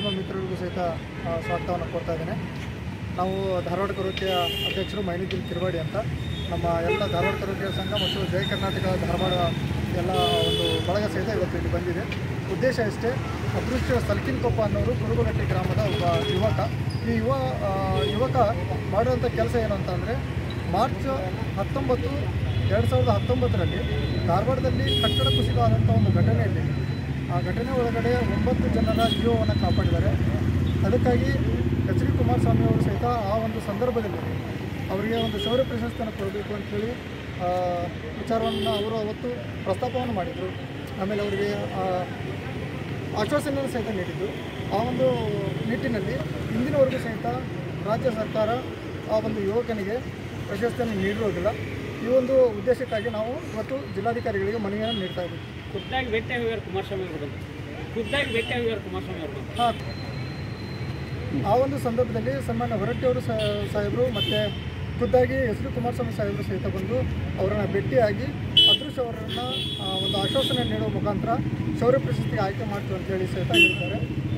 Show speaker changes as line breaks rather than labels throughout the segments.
ಮಾಧ್ಯಮ ಮಿತ್ರರಿಗೂ ಸಹಿತ ಆ, ಸ್ವಾಗತವನ್ನು ಕೋರ್ತಾ ಇದ್ದೇನೆ ನಾವು ಧಾರವಾಡ ಕರೋಕೆಯ ಅಧ್ಯಕ್ಷರು ಮೈನುದ್ದೀನ್ ಕಿರ್ವಾಡಿ ಅಂತ ನಮ್ಮ ಎಲ್ಲ ಧಾರವಾಡ ಕರೋಕೆಯ ಸಂಘ ಮತ್ತು ಜಯ ಕರ್ನಾಟಕ ಧಾರವಾಡ ಎಲ್ಲ ಒಂದು ಬಳಗ ಸಹಿತ ಇವತ್ತು ಇಲ್ಲಿ ಬಂದಿದೆ ಉದ್ದೇಶ ಇಷ್ಟೇ ಅದೃಷ್ಟ ಸಲ್ಕಿನ್ಕೊಪ್ಪ ಅನ್ನೋರು ಕುರುಗುಗಟ್ಟಿ ಗ್ರಾಮದ ಒಬ್ಬ ಯುವಕ ಈ ಯುವ ಆ, ಯುವಕ ಮಾಡುವಂಥ ಕೆಲಸ ಏನು ಅಂತಂದರೆ ಮಾರ್ಚ್ ಹತ್ತೊಂಬತ್ತು ಎರಡು ಸಾವಿರದ ಹತ್ತೊಂಬತ್ತರಲ್ಲಿ ಧಾರವಾಡದಲ್ಲಿ ಕಟ್ಟಡ ಕುಸಿತ ಆದಂಥ ಒಂದು ಘಟನೆಯಲ್ಲಿ ಆ ಘಟನೆ ಒಳಗಡೆ ಒಂಬತ್ತು ಜನರ ಜೀವವನ್ನು ಕಾಪಾಡಿದ್ದಾರೆ ಅದಕ್ಕಾಗಿ ಎಚ್ ಡಿ ಕುಮಾರಸ್ವಾಮಿ ಅವರು ಸಹಿತ ಆ ಒಂದು ಸಂದರ್ಭದಲ್ಲಿ ಅವರಿಗೆ ಒಂದು ಶೌರ್ಯ ಪ್ರಶಸ್ತಿಯನ್ನು ಕೊಡಬೇಕು ಅಂತೇಳಿ ಆ, ವಿಚಾರವನ್ನು ಅವರು ಅವತ್ತು ಪ್ರಸ್ತಾಪವನ್ನು ಮಾಡಿದರು ಆಮೇಲೆ ಅವರಿಗೆ ಆ, ಆಶ್ವಾಸನೆಯನ್ನು ಸಹಿತ ನೀಡಿದ್ದು ಆ ಒಂದು ನಿಟ್ಟಿನಲ್ಲಿ ಇಂದಿನವರೆಗೂ ಸಹಿತ ರಾಜ್ಯ ಸರ್ಕಾರ ಆ ಒಂದು ಯುವಕನಿಗೆ ಪ್ರಶಸ್ತಿಯನ್ನು ನೀಡಿರೋದಿಲ್ಲ ಈ ಒಂದು ಉದ್ದೇಶಕ್ಕಾಗಿ ನಾವು ಇವತ್ತು ಜಿಲ್ಲಾಧಿಕಾರಿಗಳಿಗೆ ಮನವಿಯನ್ನು ನೀಡ್ತಾ ಇದ್ದೀವಿ
ಖುದ್ದಾಗಿ ಭೇಟಿ ಹೋಗ್ಯಾರ ಕುಮಾರಸ್ವಾಮಿ ಅವರು ಬಂದು ಖುದ್ದಾಗಿ ಭೇಟಿ ಹೋಗ್ಯಾರ ಕುಮಾರಸ್ವಾಮಿ ಅವರು ಬಂದು
ಹಾಂ ಆ ಒಂದು ಸಂದರ್ಭದಲ್ಲಿ ಸನ್ಮಾನ್ಯ ಹೊರಟ್ಟಿಯವರು ಸಾಹೇಬರು ಮತ್ತು ಖುದ್ದಾಗಿ ಎಸ್ ಡಿ ಕುಮಾರಸ್ವಾಮಿ ಸಾಹೇಬರು ಸಹಿತ ಬಂದು ಅವರನ್ನು ಭೇಟಿಯಾಗಿ ಅದೃಶ್ಯ ಅವರನ್ನು ಆ, ಒಂದು ಆಶ್ವಾಸನೆ ನೀಡುವ ಮುಖಾಂತರ ಶೌರ್ಯ ಪ್ರಶಸ್ತಿಗೆ ಆಯ್ಕೆ ಮಾಡ್ತೀವಿ ಅಂತ ಹೇಳಿ ಸಹಿತ ಹೇಳಿದ್ದಾರೆ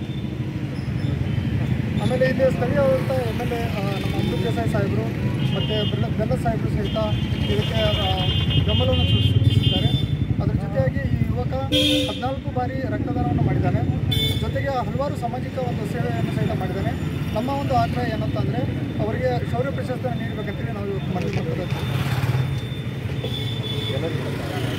ಆಮೇಲೆ ಇಲ್ಲಿ ಸ್ಥಳೀಯವಾದಂಥ ಎಮ್ ಎಲ್ ಎ ನಮ್ಮ ಅಮೃತ್ ದೇಸಾಯಿ ಸಾಹೇಬರು ಮತ್ತು ಬೆಲ್ಲ ಬೆಲ್ಲ ಸಾಹೇಬರು ಸಹಿತ ಇದಕ್ಕೆ ಆ, ಬೆಂಬಲವನ್ನು ಸೂ- ಸೂಚಿಸಿದ್ದಾರೆ ಅದರ ಜೊತೆಯಾಗಿ ಈ ಯುವಕ ಹದಿನಾಲ್ಕು ಬಾರಿ ರಕ್ತದಾನವನ್ನು ಮಾಡಿದ್ದಾನೆ ಜೊತೆಗೆ ಹಲವಾರು ಸಾಮಾಜಿಕ ಒಂದು ಸೇವೆಯನ್ನು ಸಹಿತ ಮಾಡಿದ್ದಾನೆ ನಮ್ಮ ಒಂದು ಆಗ್ರಹ ಏನಂತ ಅಂದರೆ ಅವರಿಗೆ ಶೌರ್ಯ ಪ್ರಶಸ್ತಿಯನ್ನು ನೀಡಬೇಕಂತೇಳಿ ನಾವು ಇವತ್ತು ಮನವಿ ಮಾಡ್ತಿರೋದು